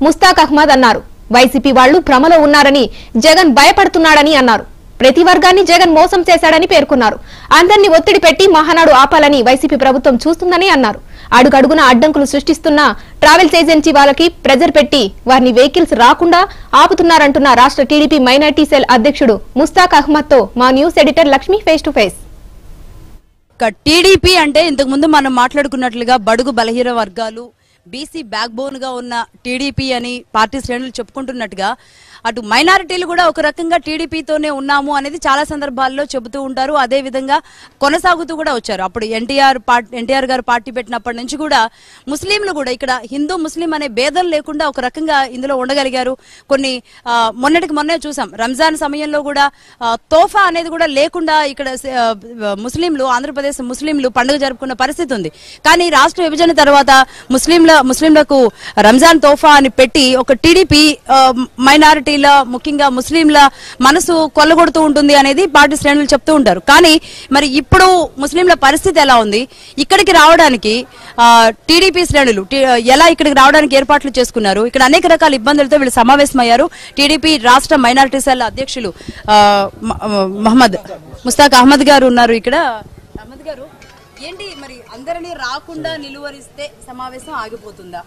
ముస్తాక్ అహ్మద్ అన్నారు వైసీపీ వాళ్లు భ్రమలో ఉన్నారని జగన్ భయపడుతున్నాడని అన్నారు ప్రతి వర్గాన్ని జగన్ మోసం చేశాడని పేర్కొన్నారు అందరినీ ఒత్తిడి పెట్టి మహానాడు ఆపాలని వైసీపీ ప్రభుత్వం చూస్తుందని అన్నారు అడుగడుగున అడ్డంకులు సృష్టిస్తున్న ట్రావెల్స్ ఏజెన్సీ వాళ్ళకి ప్రెజర్ పెట్టి వారిని వెహికల్స్ రాకుండా ఆపుతున్నారంటున్న రాష్ట్ర టీడీపీ మైనార్టీ సెల్ అధ్యక్షుడు ముస్తాక్ అహ్మద్ తో మా news editor Lakshmi face to face ఇక టీడీపీ అంటే ఇంతకు ముందు మనం మాట్లాడుకున్నట్లుగా బడుగు బలహీన వర్గాలు బీసీ బ్యాక్ బోన్ గా ఉన్న టీడీపీ అని పార్టీ శ్రేణులు చెప్పుకుంటున్నట్టుగా అటు మైనారిటీలు కూడా ఒక రకంగా టీడీపీతోనే ఉన్నాము అనేది చాలా సందర్భాల్లో చెబుతూ ఉంటారు అదే విధంగా కొనసాగుతూ కూడా వచ్చారు అప్పుడు ఎన్టీఆర్ పార్టీ ఎన్టీఆర్ గారు పార్టీ పెట్టినప్పటి నుంచి కూడా ముస్లింలు కూడా ఇక్కడ హిందూ ముస్లిం అనే భేదం లేకుండా ఒక రకంగా ఇందులో ఉండగలిగారు కొన్ని ఆ, మొన్నటికి మొన్నే చూసాం రంజాన్ సమయంలో కూడా ఆ, తోఫా అనేది కూడా లేకుండా ఇక్కడ ఆ, ముస్లింలు ఆంధ్రప్రదేశ్ ముస్లింలు పండుగ జరుపుకున్న పరిస్థితి ఉంది కానీ రాష్ట్ర విభజన తర్వాత ముస్లింల ముస్లింలకు రంజాన్ తోఫా అని పెట్టి ఒక టీడీపీ మైనారిటీల ముఖ్యంగా ముస్లింల మనసు కొల్లగొడుతూ ఉంటుంది అనేది పార్టీ శ్రేణులు చెప్తూ ఉంటారు కానీ మరి ఇప్పుడు ముస్లింల పరిస్థితి ఎలా ఉంది ఇక్కడికి రావడానికి ఆ, టీడీపీ శ్రేణులు టీ- ఎలా ఇక్కడికి రావడానికి ఏర్పాట్లు చేసుకున్నారు ఇక్కడ అనేక రకాల ఇబ్బందులతో వీళ్ళు సమావేశమయ్యారు టీడీపీ రాష్ట్ర మైనారిటీ సెల్ అధ్యక్షులు ఆ, మ- మహమ్మద్ ముస్తాక్ అహ్మద్ గారు ఉన్నారు ఇక్కడ అహ్మద్ గారు ఏంటి మరి అందరినీ రాకుండా నిలువరిస్తే సమావేశం ఆగిపోతుందా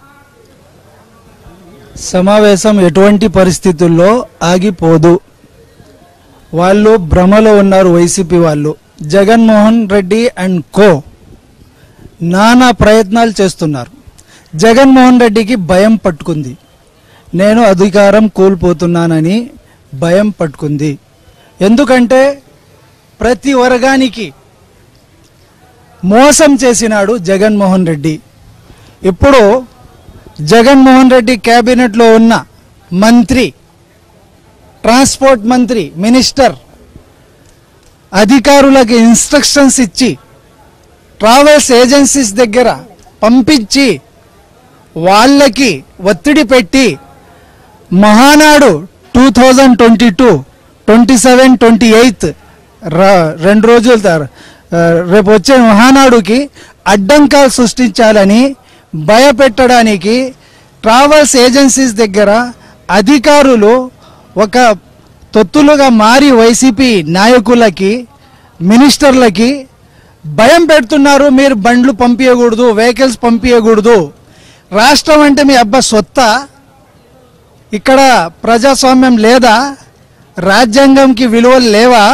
సమావేశం ఎటువంటి పరిస్థితుల్లో ఆగిపోదు వాళ్ళు భ్రమలో ఉన్నారు వైసీపీ వాళ్ళు జగన్మోహన్ రెడ్డి అండ్ కో నానా ప్రయత్నాలు చేస్తున్నారు జగన్మోహన్ రెడ్డికి భయం పట్టుకుంది నేను అధికారం కోల్పోతున్నానని భయం పట్టుకుంది ఎందుకంటే ప్రతి వర్గానికి మోసం చేసినాడు జగన్మోహన్ రెడ్డి ఇప్పుడు జగన్మోహన్ రెడ్డి క్యాబినెట్లో ఉన్న మంత్రి ట్రాన్స్పోర్ట్ మంత్రి మినిస్టర్ అధికారులకు ఇన్స్ట్రక్షన్స్ ఇచ్చి ట్రావెల్స్ ఏజెన్సీస్ దగ్గర పంపించి వాళ్ళకి ఒత్తిడి పెట్టి Mahanadu two thousand twenty two twenty seven twenty eighth రెండు రోజుల తర్- ఆ, రేపు వచ్చే మహానాడుకి అడ్డంకాలు సృష్టించాలని భయపెట్టడానికి ట్రావెల్స్ ఏజెన్సీస్ దగ్గర అధికారులు ఒక తొత్తులుగా మారి వైసీపీ నాయకులకి మినిస్టర్లకి భయం పెడుతున్నారు మీరు బండ్లు పంపించకూడదు వెహికల్స్ పంపించకూడదు రాష్ట్రం అంటే మీ అబ్బా సొత్త ఇక్కడ ప్రజాస్వామ్యం లేదా రాజ్యాంగంకి విలువలు లేవా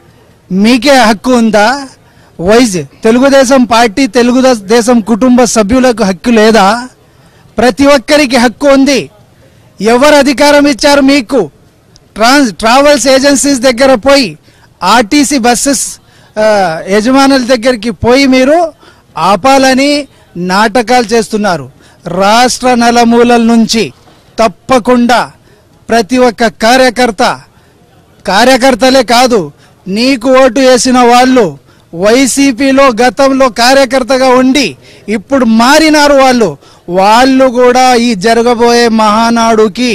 మీకే హక్కు ఉందా వైజ్ తెలుగుదేశం పార్టీ తెలుగుదేశం కుటుంబ సభ్యులకు హక్కు లేదా ప్రతి ఒక్కరికి హక్కు ఉంది ఎవరు అధికారం ఇచ్చారు మీకు ట్రాన్స్ ట్రావెల్స్ ఏజెన్సీస్ దగ్గర పోయి ఆర్టీసీ బస్సెస్ ఆ, యజమానుల దగ్గరికి పోయి మీరు ఆపాలని నాటకాలు చేస్తున్నారు రాష్ట్ర నలమూలల నుంచి తప్పకుండా ప్రతి ఒక్క కార్యకర్త కార్యకర్తలే కాదు నీకు ఓటు వేసిన వాళ్ళు వైసీపీలో గతంలో కార్యకర్తగా ఉండి ఇప్పుడు మారినారు వాళ్ళు వాళ్ళు కూడా ఈ జరగబోయే మహానాడుకి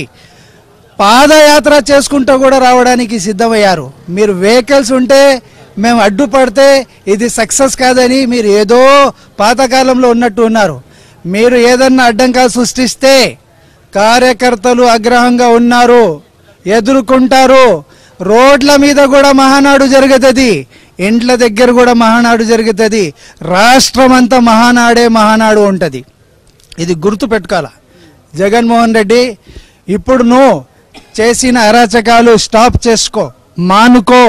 పాదయాత్ర చేసుకుంటూ కూడా రావడానికి సిద్ధమయ్యారు మీరు వెహికల్స్ ఉంటే మేము అడ్డుపడితే ఇది సక్సెస్ కాదని మీరు ఏదో పాతకాలంలో ఉన్నట్టు ఉన్నారు మీరు ఏదన్నా అడ్డంకాలు సృష్టిస్తే కార్యకర్తలు ఆగ్రహంగా ఉన్నారు ఎదుర్కొంటారు రోడ్ల మీద కూడా మహానాడు జరుగుతుంది ఇండ్ల దగ్గర కూడా మహానాడు జరుగుతుంది రాష్ట్రం అంతా మహానాడే మహానాడు ఉంటుంది ఇది గుర్తు పెట్టుకోవాల జగన్మోహన్ రెడ్డి ఇప్పుడు నువ్వు చేసిన అరాచకాలు స్టాప్ చేసుకో మానుకో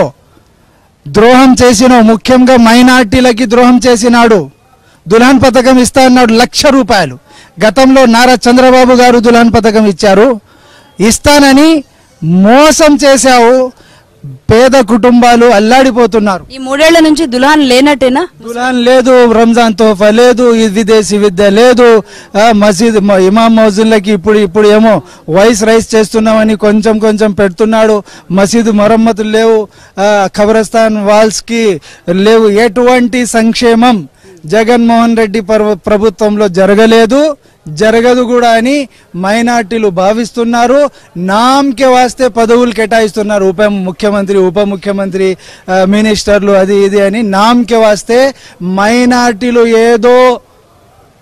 ద్రోహం చేసినావు ముఖ్యంగా మైనార్టీలకి ద్రోహం చేసినాడు దుల్హన్ పథకం ఇస్తా అన్నాడు లక్ష రూపాయలు గతంలో నారా చంద్రబాబు గారు దుల్హన్ పథకం ఇచ్చారు ఇస్తానని మోసం చేశావు పేద కుటుంబాలు అల్లాడిపోతున్నారు ఈ మూడేళ్ల నుంచి దుల్హాన్ లేనట్టేనా దులాన్ లేదు రంజాన్ తోఫా లేదు ఈ విదేశీ విద్య లేదు ఆ, మసీద్ మ- ఇమాం మౌజున్లకి ఇప్పుడు ఇప్పుడు ఏమో వైస్ రైస్ చేస్తున్నామని కొంచెం కొంచెం పెడుతున్నాడు మసీదు మరమ్మతులు లేవు ఆ, ఖబరస్థాన్ వాల్స్ కి లేవు ఎటువంటి సంక్షేమం జగన్మోహన్ రెడ్డి పర్వ- ప్రభుత్వంలో జరగలేదు జరగదు కూడా అని మైనార్టీలు భావిస్తున్నారు నామ్కే వాస్తే పదవులు కేటాయిస్తున్నారు ఉప ముఖ్యమంత్రి ఉప ముఖ్యమంత్రి ఆ, మినిస్టర్లు అది ఇది అని నామ్కే వాస్తే మైనార్టీలు ఏదో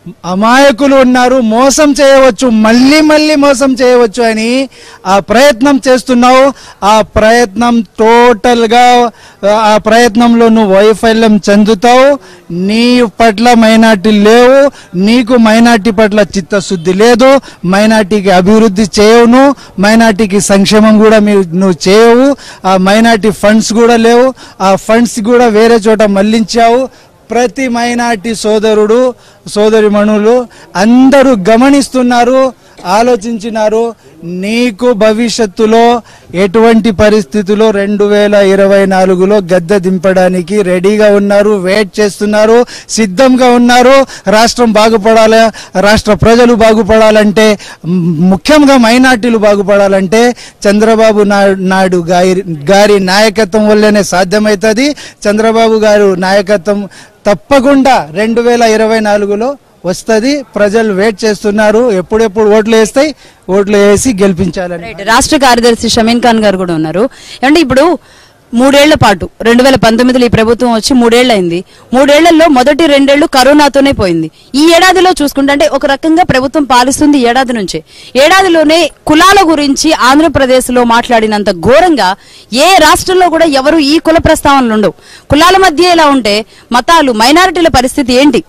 అమాయకులు ఉన్నారు మోసం చేయవచ్చు మళ్ళీ మళ్ళీ మోసం చేయవచ్చు అని ఆ ప్రయత్నం చేస్తున్నావు ఆ ప్రయత్నం టోటల్గా ఆ ప్రయత్నంలో నువ్వు వైఫల్యం చెందుతావు నీ పట్ల మైనార్టీ లేవు నీకు మైనార్టీ పట్ల చిత్తశుద్ధి లేదు మైనార్టీకి అభివృద్ధి చేయవును మైనార్టీకి సంక్షేమం కూడా మీరు నువ్వు చేయవు ఆ మైనార్టీ ఫండ్స్ కూడా లేవు ఆ ఫండ్స్ కూడా వేరే చోట మళ్లించావు ప్రతి మైనార్టీ సోదరుడు సోదరిమణులు అందరూ గమనిస్తున్నారు ఆలోచించినారు నీకు భవిష్యత్తులో ఎటువంటి పరిస్థితుల్లో రెండు వేల ఇరవై నాలుగులో గద్దె దింపడానికి రెడీగా ఉన్నారు వెయిట్ చేస్తున్నారు సిద్ధంగా ఉన్నారు రాష్ట్రం బాగుపడాలి రాష్ట్ర ప్రజలు బాగుపడాలంటే మ్, ముఖ్యంగా మైనార్టీలు బాగుపడాలంటే చంద్రబాబు నాయుడు నాయుడు గారి గారి నాయకత్వం వల్లనే సాధ్యమవుతుంది చంద్రబాబు గారు నాయకత్వం తప్పకుండా రెండు వేల ఇరవై నాలుగులో వస్తుంది ప్రజలు వెయిట్ చేస్తున్నారు ఎప్పుడెప్పుడు ఓట్లు వేస్తాయి ఓట్లు వేసి గెలిపించాలని రైట్ రాష్ట్ర కార్యదర్శి షమీన్ ఖాన్ గారు కూడా ఉన్నారు ఏమంటే ఇప్పుడు మూడేళ్ల పాటు రెండు వేల పంతొమ్మిదిలో ఈ ప్రభుత్వం వచ్చి మూడేళ్లు అయింది మూడేళ్లలో మొదటి రెండేళ్లు కరోనాతోనే పోయింది ఈ ఏడాదిలో చూసుకుంటే అంటే ఒక రకంగా ప్రభుత్వం పాలిస్తుంది ఈ ఏడాది నుంచే ఏడాదిలోనే కులాల గురించి ఆంధ్రప్రదేశ్ లో మాట్లాడినంత ఘోరంగా ఏ రాష్ట్రంలో కూడా ఎవరు ఈ కుల ప్రస్తావనలు ఉండవు కులాల మధ్య ఇలా ఉంటే మతాలు మైనారిటీల పరిస్థితి ఏంటి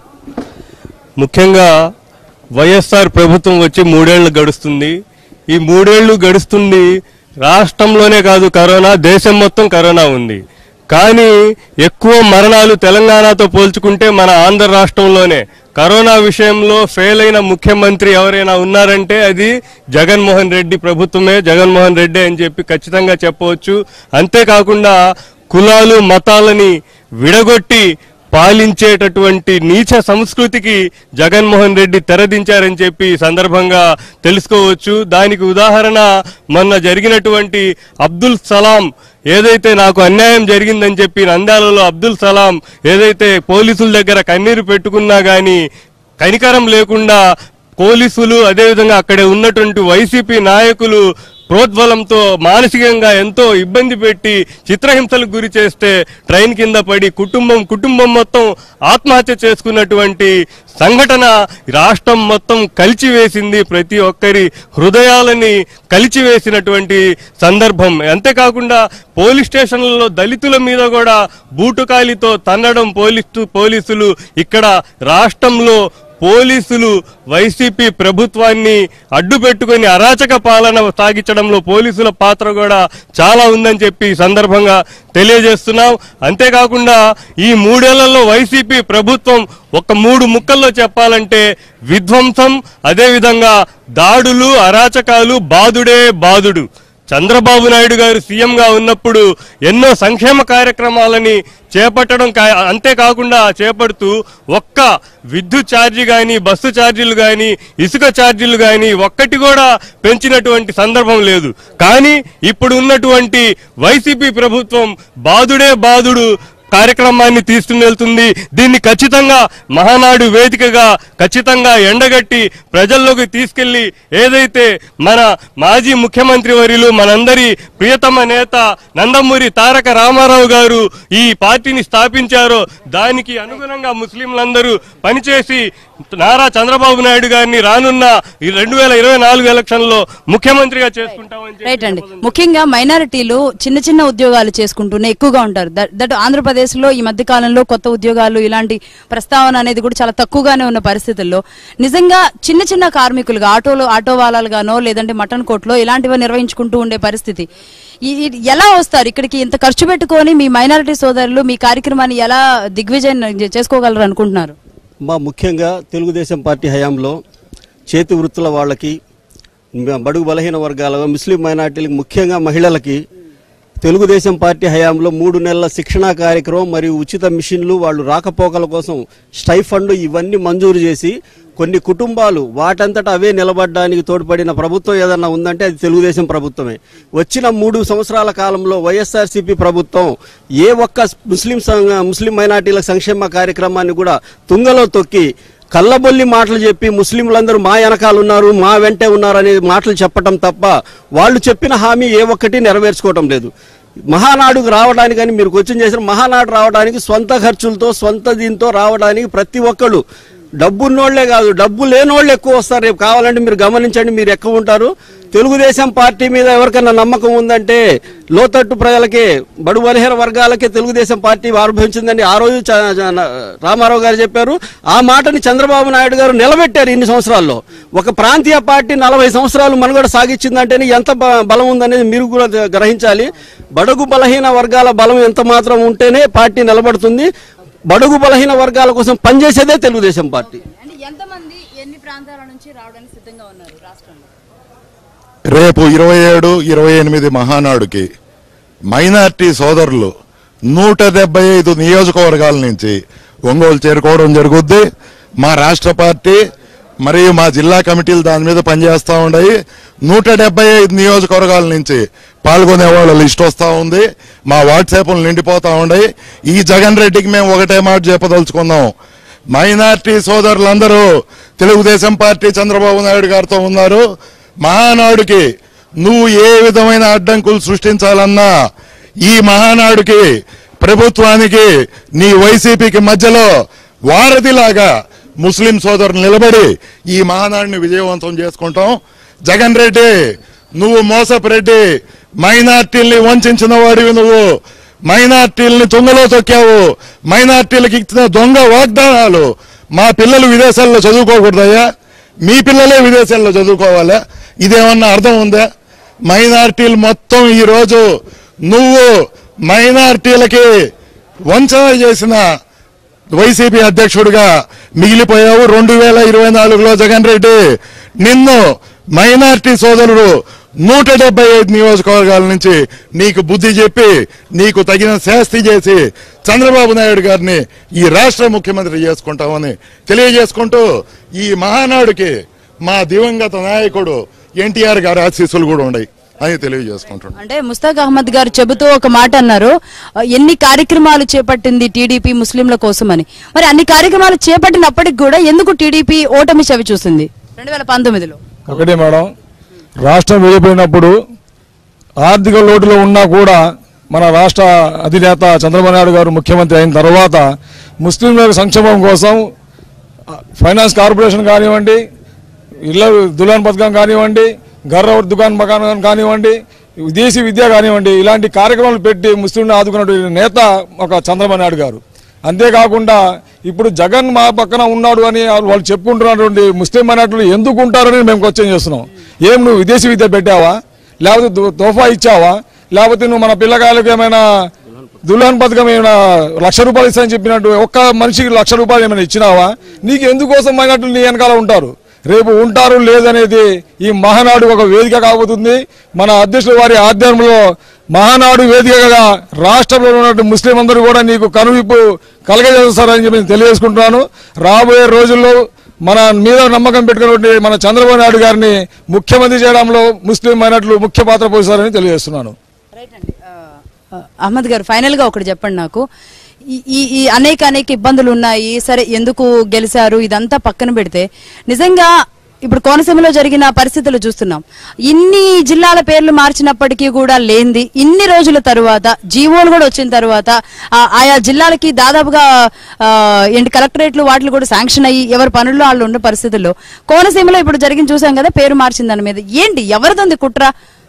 ముఖ్యంగా వైఎస్ఆర్ ప్రభుత్వం వచ్చి మూడేళ్లు గడుస్తుంది ఈ మూడేళ్లు గడుస్తుంది రాష్ట్రంలోనే కాదు కరోనా దేశం మొత్తం కరోనా ఉంది కానీ ఎక్కువ మరణాలు తెలంగాణతో పోల్చుకుంటే మన ఆంధ్ర రాష్ట్రంలోనే కరోనా విషయంలో ఫెయిల్ అయిన ముఖ్యమంత్రి ఎవరైనా ఉన్నారంటే అది జగన్మోహన్ రెడ్డి ప్రభుత్వమే జగన్మోహన్ రెడ్డి అని చెప్పి ఖచ్చితంగా చెప్పవచ్చు అంతేకాకుండా కులాలు మతాలని విడగొట్టి పాలించేటటువంటి నీచ సంస్కృతికి జగన్మోహన్ రెడ్డి తెరదించారని చెప్పి ఈ సందర్భంగా తెలుసుకోవచ్చు దానికి ఉదాహరణ మొన్న జరిగినటువంటి అబ్దుల్ సలాం ఏదైతే నాకు అన్యాయం జరిగిందని చెప్పి నంద్యాలలో అబ్దుల్ సలాం ఏదైతే పోలీసుల దగ్గర కన్నీరు పెట్టుకున్నా గాని కనికరం లేకుండా పోలీసులు అదేవిధంగా అక్కడే ఉన్నటువంటి వైసీపీ నాయకులు ప్రోద్బలంతో మానసికంగా ఎంతో ఇబ్బంది పెట్టి చిత్రహింసలకు గురి చేస్తే ట్రైన్ కింద పడి కుటుంబం కుటుంబం మొత్తం ఆత్మహత్య చేసుకున్నటువంటి సంఘటన రాష్ట్రం మొత్తం కలిచివేసింది ప్రతి ఒక్కరి హృదయాలని కలిచివేసినటువంటి సందర్భం అంతేకాకుండా పోలీస్ స్టేషన్లలో దళితుల మీద కూడా బూటుకాలితో తన్నడం పోలీసు పోలీసులు ఇక్కడ రాష్ట్రంలో పోలీసులు వైసీపీ ప్రభుత్వాన్ని అడ్డు పెట్టుకుని అరాచక పాలన సాగించడంలో పోలీసుల పాత్ర కూడా చాలా ఉందని చెప్పి ఈ సందర్భంగా తెలియజేస్తున్నాం అంతేకాకుండా ఈ మూడేళ్లలో వైసీపీ ప్రభుత్వం ఒక మూడు ముక్కల్లో చెప్పాలంటే విధ్వంసం అదేవిధంగా దాడులు అరాచకాలు బాదుడే బాదుడు చంద్రబాబు నాయుడు గారు సీఎంగా ఉన్నప్పుడు ఎన్నో సంక్షేమ కార్యక్రమాలని చేపట్టడం కా- అంతేకాకుండా చేపడుతూ ఒక్క విద్యుత్ ఛార్జీ గాని బస్సు ఛార్జీలు గాని ఇసుక ఛార్జీలు గాని ఒక్కటి కూడా పెంచినటువంటి సందర్భం లేదు కానీ ఇప్పుడు ఉన్నటువంటి వైసీపీ ప్రభుత్వం బాదుడే బాదుడు కార్యక్రమాన్ని తీసుకుని వెళ్తుంది దీన్ని ఖచ్చితంగా మహానాడు వేదికగా ఖచ్చితంగా ఎండగట్టి ప్రజల్లోకి తీసుకెళ్లి ఏదైతే మన మాజీ ముఖ్యమంత్రి వర్యులు మనందరి ప్రియతమ నేత నందమూరి తారక రామారావు గారు ఈ పార్టీని స్థాపించారో దానికి అనుగుణంగా ముస్లింలందరూ పనిచేసి నారా చంద్రబాబు నాయుడు గారిని రానున్న ఈ రెండు వేల ఇరవై నాలుగు ఎలక్షన్లో ముఖ్యమంత్రిగా చేసుకుంటామని చెప్పి రైట్ అండి ముఖ్యంగా మైనారిటీలు చిన్న చిన్న ఉద్యోగాలు చేసుకుంటూనే ఎక్కువగా ఉంటారు దట్- దట్ ఆంధ్రప్రదేశ్ లో ఈ మధ్య కాలంలో కొత్త ఉద్యోగాలు ఇలాంటి ప్రస్తావన అనేది కూడా చాలా తక్కువగానే ఉన్న పరిస్థితుల్లో నిజంగా చిన్న చిన్న కార్మికులుగా ఆటోలో ఆటో వాళ్ళగానో లేదంటే మటన్ కోట్లో ఇలాంటివి నిర్వహించుకుంటూ ఉండే పరిస్థితి ఈ- ఈ- ఎలా వస్తారు ఇక్కడికి ఇంత ఖర్చు పెట్టుకొని మీ మైనారిటీ సోదరులు మీ కార్యక్రమాన్ని ఎలా దిగ్విజయం చేసుకోగలరు అనుకుంటున్నారు మా ముఖ్యంగా తెలుగుదేశం పార్టీ హయాంలో చేతి వృత్తుల వాళ్ళకి మ- బడుగు బలహీన వర్గాల ముస్లిం మైనార్టీలకు ముఖ్యంగా మహిళలకి తెలుగుదేశం పార్టీ హయాంలో మూడు నెలల శిక్షణా కార్యక్రమం మరియు ఉచిత మిషన్లు వాళ్ళు రాకపోకల కోసం స్టైఫండ్ ఇవన్నీ మంజూరు చేసి కొన్ని కుటుంబాలు వాటంతటా అవే నిలబడడానికి తోడ్పడిన ప్రభుత్వం ఏదన్నా ఉందంటే అది తెలుగుదేశం ప్రభుత్వమే వచ్చిన మూడు సంవత్సరాల కాలంలో వైఎస్ఆర్సీపీ ప్రభుత్వం ఏ ఒక్క ముస్లిం సంఘ- ముస్లిం మైనార్టీల సంక్షేమ కార్యక్రమాన్ని కూడా తుంగలో తొక్కి కళ్ళబొల్లి మాటలు చెప్పి ముస్లింలందరూ మా వెనకాల ఉన్నారు మా వెంటే ఉన్నారు అనే మాటలు చెప్పటం తప్ప వాళ్ళు చెప్పిన హామీ ఏ ఒక్కటి నెరవేర్చుకోవటం లేదు మహానాడుకు రావడానికి అని మీరు క్వశ్చన్ చేసిన మహానాడు రావడానికి సొంత ఖర్చులతో సొంత దీంతో రావడానికి ప్రతి ఒక్కళ్ళు డబ్బున్నోళ్లే కాదు డబ్బు లేనోళ్ళు ఎక్కువ వస్తారు రేపు కావాలంటే మీరు గమనించండి మీరు ఎక్కువ ఉంటారు తెలుగుదేశం పార్టీ మీద ఎవరికైనా నమ్మకం ఉందంటే లోతట్టు ప్రజలకి బడు బలహీన వర్గాలకే తెలుగుదేశం పార్టీ ఆరంభించిందని ఆ రోజు చ- చ- రామారావు గారు చెప్పారు ఆ మాటని చంద్రబాబు నాయుడు గారు నిలబెట్టారు ఇన్ని సంవత్సరాల్లో ఒక ప్రాంతీయ పార్టీ నలభై సంవత్సరాలు మనుగడ సాగించిందంటేనే ఎంత బ- బలం ఉందనేది మీరు కూడా గ్రహించాలి బడుగు బలహీన వర్గాల బలం ఎంత మాత్రం ఉంటేనే పార్టీ నిలబడుతుంది బడుగు బలహీన వర్గాల కోసం పనిచేసేదే తెలుగుదేశం పార్టీ అంటే ఎంతమంది ఎన్ని ప్రాంతాల నుంచి రావడానికి సిద్ధంగా ఉన్నారు రాష్ట్రంలో రేపు ఇరవై ఏడు ఇరవై ఎనిమిది మహానాడుకి మైనార్టీ సోదరులు నూట డెబ్బై ఐదు నియోజకవర్గాల నుంచి ఒంగోలు చేరుకోవడం జరుగుద్ది మా రాష్ట్ర పార్టీ మరియు మా జిల్లా కమిటీలు దాని మీద పనిచేస్తూ ఉన్నాయి నూట డెబ్బై ఐదు నియోజకవర్గాల నుంచి పాల్గొనే వాళ్ళ లిస్ట్ వస్తూ ఉంది మా వాట్సాప్లు నిండిపోతా ఉన్నాయి ఈ జగన్ రెడ్డికి మేము ఒకటే మాట చెప్పదలుచుకున్నాం మైనార్టీ సోదరులందరూ తెలుగుదేశం పార్టీ చంద్రబాబు నాయుడు గారితో ఉన్నారు మహానాడుకి నువ్వు ఏ విధమైన అడ్డంకులు సృష్టించాలన్నా ఈ మహానాడుకి ప్రభుత్వానికి నీ వైసీపీకి మధ్యలో వారధిలాగా ముస్లిం సోదరులు నిలబడి ఈ మహానాడిని విజయవంతం చేసుకుంటాం జగన్ రెడ్డి నువ్వు మోసపు రెడ్డి మైనార్టీల్ని వంచిన వాడివి నువ్వు మైనార్టీల్ని తుంగలో తొక్కావు మైనార్టీలకు ఇచ్చిన దొంగ వాగ్దానాలు మా పిల్లలు విదేశాల్లో చదువుకోకూడదయ్యా మీ పిల్లలే విదేశాల్లో చదువుకోవాలా ఇదేమన్నా అర్థం ఉందా మైనార్టీలు మొత్తం ఈ రోజు నువ్వు మైనార్టీలకి వంచన చేసిన వైసీపీ అధ్యక్షుడిగా మిగిలిపోయావు రెండు వేల ఇరవై నాలుగులో జగన్ రెడ్డి నిన్ను మైనార్టీ సోదరుడు నూట డెబ్బై ఐదు నియోజకవర్గాల నుంచి నీకు బుద్ధి చెప్పి నీకు తగిన శాస్తి చేసి చంద్రబాబు నాయుడు గారిని ఈ రాష్ట్ర ముఖ్యమంత్రి చేసుకుంటామని తెలియజేసుకుంటూ ఈ మహానాడుకి మా దివంగత నాయకుడు ఎన్టీఆర్ గారి ఆశీస్సులు కూడా ఉన్నాయి అని తెలియజేసుకుంటున్నాను అంటే ముస్తాక్ అహ్మద్ గారు చెబుతూ ఒక మాట అన్నారు ఆ, ఎన్ని కార్యక్రమాలు చేపట్టింది టీడీపీ ముస్లింల కోసమని మరి అన్ని కార్యక్రమాలు చేపట్టినప్పటికి కూడా ఎందుకు టీడీపీ ఓటమి చవి చూసింది రెండు వేల పంతొమ్మిదిలో ఒకటే మేడం రాష్ట్రం విడిపోయినప్పుడు ఆర్థిక లోటులో ఉన్నా కూడా మన రాష్ట్ర అధినేత చంద్రబాబు నాయుడు గారు ముఖ్యమంత్రి అయిన తర్వాత ముస్లింల సంక్షేమం కోసం ఆ, ఫైనాన్స్ కార్పొరేషన్ కానివ్వండి ఇళ్ళ దులాన్ పథకం కానివ్వండి గర్ర దుకాన్ మకాన్ కానివ్వండి విదేశీ విద్య కానివ్వండి ఇలాంటి కార్యక్రమాలు పెట్టి ముస్లింలను ఆదుకున్నటువంటి నేత ఒక చంద్రబాబు నాయుడు గారు అంతేకాకుండా ఇప్పుడు జగన్ మా పక్కన ఉన్నాడు అని వాళ్ళు చెప్పుకుంటున్నటువంటి ముస్లిం మైనార్టీలు ఎందుకు ఉంటారని మేము క్వశ్చన్ చేస్తున్నాం ఏం నువ్వు విదేశీ విద్య పెట్టావా లేకపోతే దో- తోఫా ఇచ్చావా లేకపోతే నువ్వు మన పిల్లకాయలకు ఏమైనా దుల్హన్ పథకం ఏమైనా లక్ష రూపాయలు ఇస్తానని చెప్పినట్టు ఒక్క మనిషికి లక్ష రూపాయలు ఏమైనా ఇచ్చినావా నీకు ఎందుకోసం మైనార్టీలు నీ వెనకాల ఉంటారు రేపు ఉంటారు లేదనేది ఈ మహానాడు ఒక వేదిక కాబోతుంది మన అధ్యక్షుల వారి ఆధ్వర్యంలో మహానాడు వేదికగా రాష్ట్రంలో ఉన్నటువంటి ముస్లిం అందరూ కూడా నీకు కనువిప్పు కలగజేస్తారని చెప్పి నేను తెలియజేసుకుంటున్నాను రాబోయే రోజుల్లో మన మీద నమ్మకం పెట్టుకున్నటువంటి మన చంద్రబాబు నాయుడు గారిని ముఖ్యమంత్రి చేయడంలో ముస్లిం మైనార్టీలు ముఖ్య పాత్ర పోషిస్తారని తెలియజేస్తున్నాను రైట్ అండి ఆ, అహ్మద్ గారు ఫైనల్ గా ఒకటి చెప్పండి నాకు ఈ- ఈ ఈ అనేక అనేక ఇబ్బందులు ఉన్నాయి సరే ఎందుకు గెలిచారు ఇదంతా పక్కన పెడితే నిజంగా ఇప్పుడు కోనసీమలో జరిగిన పరిస్థితులు చూస్తున్నాం ఇన్ని జిల్లాల పేర్లు మార్చినప్పటికీ కూడా లేనిది ఇన్ని రోజుల తరువాత జీవోలు కూడా వచ్చిన తర్వాత ఆ, ఆయా జిల్లాలకి దాదాపుగా ఆ, ఏంటి కలెక్టరేట్లు వాటిలు కూడా శాంక్షన్ అయ్యి ఎవరి పనుల్లో వాళ్ళు ఉన్న పరిస్థితుల్లో కోనసీమలో ఇప్పుడు జరిగిన చూసాం కదా పేరు మార్చిన దాని మీద ఏంటి ఎవరిది కుట్ర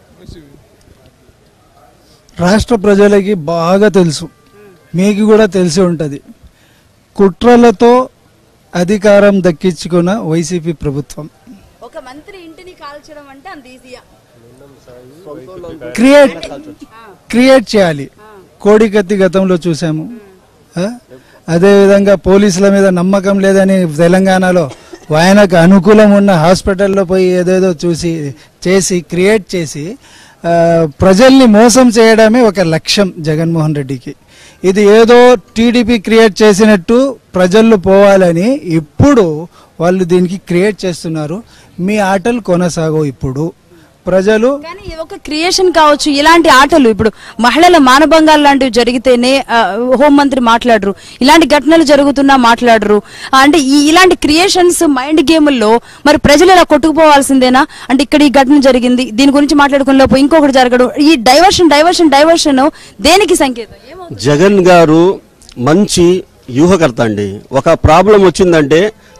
రాష్ట్ర ప్రజలకి బాగా తెలుసు మీకు కూడా తెలిసి ఉంటుంది కుట్రలతో అధికారం దక్కించుకున్న వైసీపీ ప్రభుత్వం ఒక మంత్రి ఇంటిని కాల్చడం అంటే అంత ఈజీయా క్రియేట్ క్రియేట్ చేయాలి కోడికత్తి గతంలో చూసాము ఆ? అదేవిధంగా పోలీసుల మీద నమ్మకం లేదని తెలంగాణలో ఆయనకు అనుకూలం ఉన్న హాస్పిటల్లో పోయి ఏదేదో చూసి చేసి క్రియేట్ చేసి ఆ, ప్రజల్ని మోసం చేయడమే ఒక లక్ష్యం జగన్మోహన్ రెడ్డికి ఇది ఏదో టీడీపీ క్రియేట్ చేసినట్టు ప్రజల్లో పోవాలని ఇప్పుడు వాళ్ళు దీనికి క్రియేట్ చేస్తున్నారు మీ ఆటలు కొనసాగవు ఇప్పుడు ప్రజలు కానీ ఇది ఒక క్రియేషన్ కావచ్చు ఇలాంటి ఆటలు ఇప్పుడు మహిళల మానభంగాలు లాంటివి జరిగితేనే ఆ, హోంమంత్రి మాట్లాడరు ఇలాంటి ఘటనలు జరుగుతున్నా మాట్లాడరు ఆ, అంటే ఈ ఇలాంటి క్రియేషన్స్ మైండ్ గేముల్లో మరి ప్రజలు ఇలా కొట్టుకుపోవాల్సిందేనా అంటే ఇక్కడ ఈ ఘటన జరిగింది దీని గురించి మాట్లాడుకునే లోపు ఇంకొకటి జరగడం ఈ డైవర్షన్ డైవర్షన్ డైవర్షన్ దేనికి సంకేతం ఏమవుతుంది జగన్ గారు మంచి వ్యూహకర్త అండి ఒక ప్రాబ్లం వచ్చిందంటే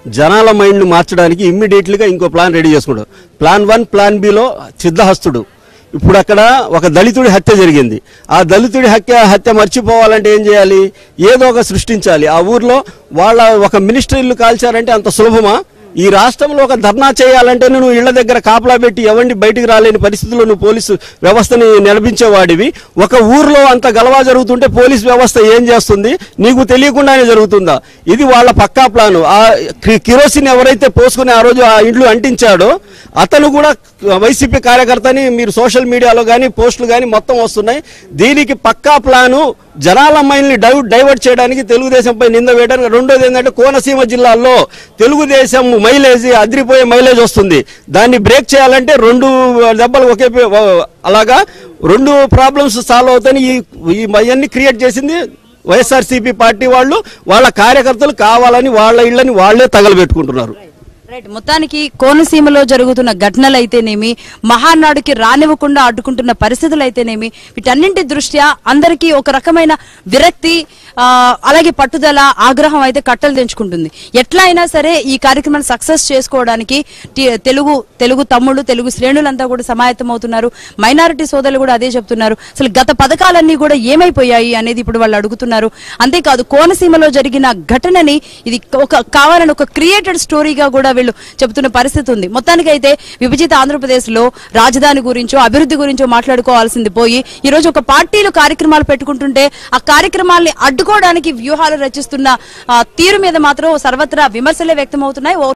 జనాల మైండ్ని మార్చడానికి ఇమ్మీడియట్లీగా ఇంకో ప్లాన్ రెడీ చేసుకుంటాడు ప్లాన్ వన్ ప్లాన్ బిలో సిద్ధహస్తుడు ఇప్పుడు అక్కడ ఒక దళితుడి హత్య జరిగింది ఆ దళితుడి హత్య హత్య మర్చిపోవాలంటే ఏం చేయాలి ఏదో ఒక సృష్టించాలి ఆ ఊర్లో వాళ్ళ ఒక మినిస్టర్ ఇల్లు కాల్చారంటే అంత సులభమా ఈ రాష్ట్రంలో ఒక ధర్నా చేయాలంటే నువ్వు ఇళ్ల దగ్గర కాపలా పెట్టి ఎవరిని బయటికి రాలేని పరిస్థితుల్లో నువ్వు పోలీసు వ్యవస్థని నడిపించేవాడివి ఒక ఊర్లో అంత గలవా జరుగుతుంటే పోలీస్ వ్యవస్థ ఏం చేస్తుంది నీకు తెలియకుండానే జరుగుతుందా ఇది వాళ్ళ పక్కా ప్లాను ఆ కి- కిరోసిన్ ఎవరైతే పోసుకుని ఆ రోజు ఆ ఇండ్లు అంటించాడో అతను కూడా వైసీపీ కార్యకర్తని మీరు సోషల్ మీడియాలో కానీ పోస్టులు కానీ మొత్తం వస్తున్నాయి దీనికి పక్కా ప్లాను జనాల మైల్ని డై డైవర్ట్ చేయడానికి తెలుగుదేశంపై నింద వేయడానికి రెండోది ఏంటంటే కోనసీమ జిల్లాలో తెలుగుదేశం మైలేజ్ అదిరిపోయే మైలేజ్ వస్తుంది దాన్ని బ్రేక్ చేయాలంటే రెండు దెబ్బలు ఒకే పే- అలాగా రెండు ప్రాబ్లమ్స్ సాల్వ్ అవుతాయని ఈ ఈ అవన్నీ క్రియేట్ చేసింది వైఎస్ఆర్సీపీ పార్టీ వాళ్ళు వాళ్ళ కార్యకర్తలు కావాలని వాళ్ళ ఇళ్ళని వాళ్ళే తగలబెట్టుకుంటున్నారు రైట్ మొత్తానికి కోనసీమలో జరుగుతున్న ఘటనలు అయితేనేమి మహానాడుకి రానివ్వకుండా అడ్డుకుంటున్న పరిస్థితులు అయితేనేమి వీటన్నింటి దృష్ట్యా అందరికీ ఒక రకమైన విరక్తి ఆ, అలాగే పట్టుదల ఆగ్రహం అయితే కట్టలు తెంచుకుంటుంది ఎట్లా అయినా సరే ఈ కార్యక్రమాన్ని సక్సెస్ చేసుకోవడానికి టి- తెలుగు తెలుగు తమ్ముళ్ళు తెలుగు శ్రేణులంతా కూడా సమాయత్తం అవుతున్నారు మైనారిటీ సోదరులు కూడా అదే చెప్తున్నారు అసలు గత పథకాలన్నీ కూడా ఏమైపోయాయి అనేది ఇప్పుడు వాళ్ళు అడుగుతున్నారు అంతేకాదు కోనసీమలో జరిగిన ఘటనని ఇది ఒక కావాలని ఒక క్రియేటెడ్ స్టోరీగా కూడా వీళ్ళు చెబుతున్న పరిస్థితి ఉంది మొత్తానికైతే విభజిత ఆంధ్రప్రదేశ్ లో రాజధాని గురించో అభివృద్ధి గురించో మాట్లాడుకోవాల్సింది పోయి ఈ రోజు ఒక పార్టీలు కార్యక్రమాలు పెట్టుకుంటుంటే ఆ కార్యక్రమాల్ని అడ్డుకోవడానికి వ్యూహాలు రచిస్తున్న ఆ, తీరు మీద మాత్రం సర్వత్రా విమర్శలే వ్యక్తమవుతున్నాయి ఓ